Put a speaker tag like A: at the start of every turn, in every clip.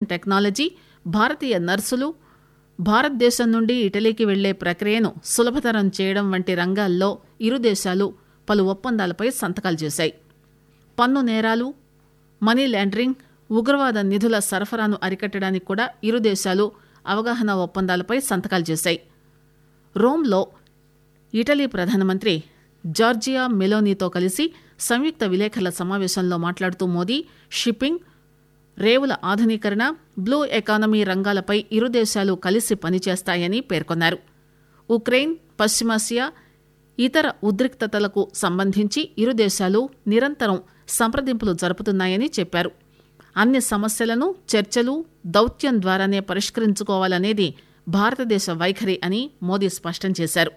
A: technology భారతీయ నర్సులు భారతదేశం నుండి ఇటలీకి వెళ్లే ప్రక్రియను సులభతరం చేయడం వంటి రంగాల్లో ఇరు దేశాలు పలు ఒప్పందాలపై సంతకాలు చేశాయి పన్ను నేరాలు మనీ లాండరింగ్ ఉగ్రవాద నిధుల సరఫరాను అరికట్టడానికి కూడా ఇరు దేశాలు అవగాహన ఒప్పందాలపై సంతకాలు చేశాయి రోమ్లో ఇటలీ ప్రధానమంత్రి జార్జియా మెలోనీతో కలిసి సంయుక్త విలేకరుల సమావేశంలో మాట్లాడుతూ మోదీ షిప్పింగ్ రేవుల ఆధునీకరణ బ్లూ ఎకానమీ రంగాలపై ఇరు దేశాలు కలిసి పనిచేస్తాయని పేర్కొన్నారు ఉక్రెయిన్ పశ్చిమాసియా ఇతర ఉద్రిక్తతలకు సంబంధించి ఇరు దేశాలు నిరంతరం సంప్రదింపులు జరుపుతున్నాయని చెప్పారు అన్ని సమస్యలను చర్చలు దౌత్యం ద్వారానే పరిష్కరించుకోవాలనేది భారతదేశ వైఖరి అని మోదీ స్పష్టం చేశారు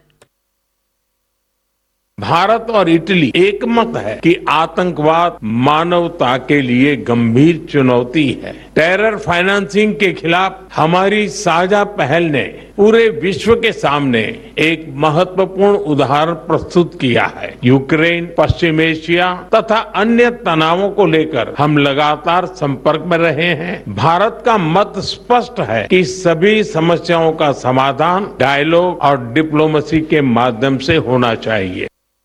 B: भारत और इटली एकमत है कि आतंकवाद मानवता के लिए गंभीर चुनौती है टेरर फाइनेंसिंग के खिलाफ हमारी साझा पहल ने पूरे विश्व के सामने एक महत्वपूर्ण उदाहरण प्रस्तुत किया है यूक्रेन पश्चिम एशिया तथा अन्य तनावों को लेकर हम लगातार संपर्क में रहे हैं भारत का मत स्पष्ट है कि सभी समस्याओं का समाधान डायलॉग और डिप्लोमेसी के माध्यम से होना चाहिए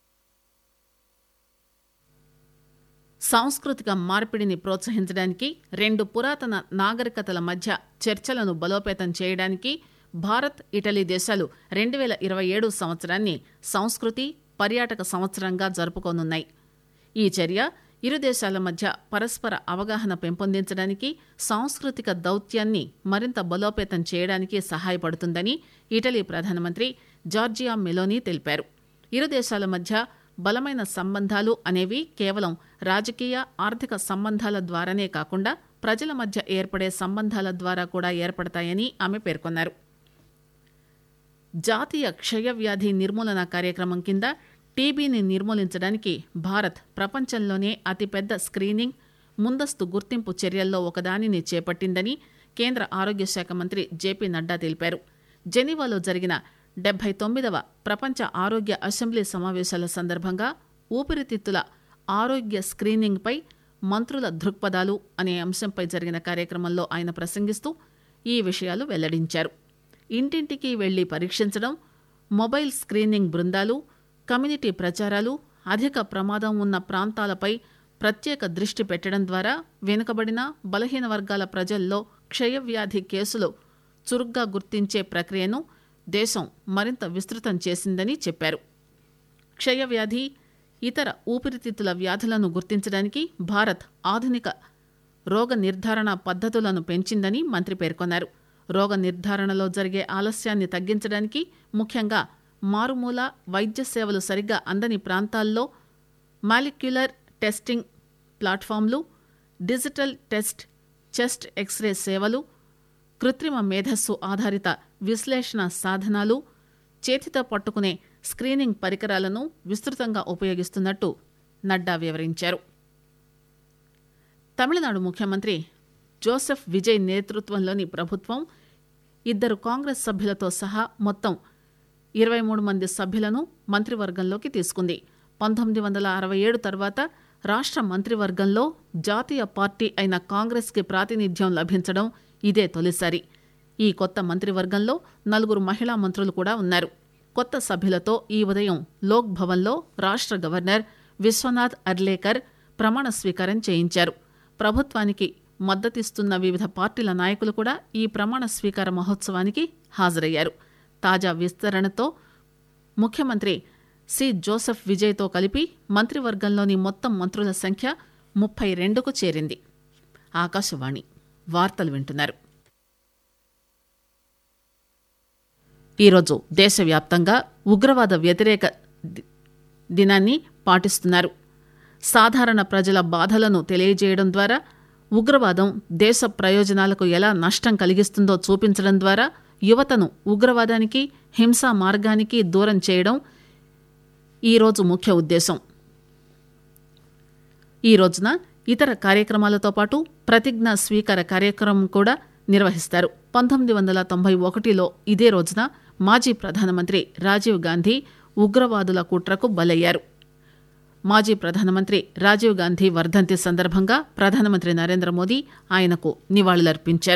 A: సాంస్కృతిక మార్పిడిని ప్రోత్సహించడానికి రెండు పురాతన నాగరికతల మధ్య చర్చలను బలోపేతం చేయడానికి భారత్ ఇటలీ దేశాలు రెండు వేల ఇరవై ఏడు సంవత్సరాన్ని సంస్కృతి పర్యాటక సంవత్సరంగా జరుపుకోనున్నాయి ఈ చర్య ఇరు దేశాల మధ్య పరస్పర అవగాహన పెంపొందించడానికి సాంస్కృతిక దౌత్యాన్ని మరింత బలోపేతం చేయడానికి సహాయపడుతుందని ఇటలీ ప్రధానమంత్రి జార్జియా మెలోనీ తెలిపారు ఇరు దేశాల మధ్య బలమైన సంబంధాలు అనేవి కేవలం రాజకీయ ఆర్థిక సంబంధాల ద్వారానే కాకుండా ప్రజల మధ్య ఏర్పడే సంబంధాల ద్వారా కూడా ఏర్పడతాయని ఆమె పేర్కొన్నారు జాతీయ క్షయవ్యాధి నిర్మూలన కార్యక్రమం కింద టీబీని నిర్మూలించడానికి భారత్ ప్రపంచంలోనే అతిపెద్ద స్క్రీనింగ్ ముందస్తు గుర్తింపు చర్యల్లో ఒకదానిని చేపట్టిందని కేంద్ర ఆరోగ్య శాఖ మంత్రి జేపీ నడ్డా తెలిపారు జెనీవాలో జరిగిన డెబ్బై తొమ్మిదవ ప్రపంచ ఆరోగ్య అసెంబ్లీ సమావేశాల సందర్భంగా ఊపిరితిత్తుల ఆరోగ్య స్క్రీనింగ్పై మంత్రుల దృక్పథాలు అనే అంశంపై జరిగిన కార్యక్రమంలో ఆయన ప్రసంగిస్తూ ఈ విషయాలు వెల్లడించారు ఇంటింటికి వెళ్లి పరీక్షించడం మొబైల్ స్క్రీనింగ్ బృందాలు కమ్యూనిటీ ప్రచారాలు అధిక ప్రమాదం ఉన్న ప్రాంతాలపై ప్రత్యేక దృష్టి పెట్టడం ద్వారా వెనుకబడిన బలహీన వర్గాల ప్రజల్లో క్షయవ్యాధి కేసులు చురుగ్గా గుర్తించే ప్రక్రియను దేశం మరింత విస్తృతం చేసిందని చెప్పారు క్షయవ్యాధి ఇతర ఊపిరితిత్తుల వ్యాధులను గుర్తించడానికి భారత్ ఆధునిక రోగ నిర్ధారణ పద్ధతులను పెంచిందని మంత్రి పేర్కొన్నారు రోగ నిర్ధారణలో జరిగే ఆలస్యాన్ని తగ్గించడానికి ముఖ్యంగా మారుమూల వైద్య సేవలు సరిగ్గా అందని ప్రాంతాల్లో మాలిక్యులర్ టెస్టింగ్ ప్లాట్ఫామ్లు డిజిటల్ టెస్ట్ చెస్ట్ ఎక్స్రే సేవలు కృత్రిమ మేధస్సు ఆధారిత విశ్లేషణ సాధనాలు చేతితో పట్టుకునే స్క్రీనింగ్ పరికరాలను విస్తృతంగా ఉపయోగిస్తున్నట్టు నడ్డా వివరించారు తమిళనాడు ముఖ్యమంత్రి జోసెఫ్ విజయ్ నేతృత్వంలోని ప్రభుత్వం ఇద్దరు కాంగ్రెస్ సభ్యులతో సహా మొత్తం ఇరవై మూడు మంది సభ్యులను మంత్రివర్గంలోకి తీసుకుంది పంతొమ్మిది వందల అరవై ఏడు తర్వాత రాష్ట్ర మంత్రివర్గంలో జాతీయ పార్టీ అయిన కాంగ్రెస్కి ప్రాతినిధ్యం లభించడం ఇదే తొలిసారి ఈ కొత్త మంత్రివర్గంలో నలుగురు మహిళా మంత్రులు కూడా ఉన్నారు కొత్త సభ్యులతో ఈ ఉదయం లోక్ భవన్లో రాష్ట్ర గవర్నర్ విశ్వనాథ్ అర్లేకర్ ప్రమాణ స్వీకారం చేయించారు ప్రభుత్వానికి మద్దతిస్తున్న వివిధ పార్టీల నాయకులు కూడా ఈ ప్రమాణ స్వీకార మహోత్సవానికి హాజరయ్యారు తాజా విస్తరణతో ముఖ్యమంత్రి సి జోసెఫ్ విజయ్తో కలిపి మంత్రివర్గంలోని మొత్తం మంత్రుల సంఖ్య ముప్పై రెండుకు చేరింది ఆకాశవాణి వార్తలు వింటున్నారు ఈరోజు దేశవ్యాప్తంగా ఉగ్రవాద వ్యతిరేక ది- దినాన్ని పాటిస్తున్నారు సాధారణ ప్రజల బాధలను తెలియజేయడం ద్వారా ఉగ్రవాదం దేశ ప్రయోజనాలకు ఎలా నష్టం కలిగిస్తుందో చూపించడం ద్వారా యువతను ఉగ్రవాదానికి హింసా మార్గానికి దూరం చేయడం ఈ రోజు ముఖ్య ఉద్దేశం ఈ రోజున ఇతర కార్యక్రమాలతో పాటు ప్రతిజ్ఞా స్వీకార కార్యక్రమం కూడా నిర్వహిస్తారు పంతొమ్మిది వందల తొంభై ఒకటిలో ఇదే రోజున మాజీ ప్రధానమంత్రి రాజీవ్ గాంధీ ఉగ్రవాదుల కుట్రకు బలయ్యారు మాజీ ప్రధానమంత్రి రాజీవ్ గాంధీ వర్ధంతి సందర్భంగా ప్రధానమంత్రి నరేంద్ర మోదీ ఆయనకు నివాళులర్పించారు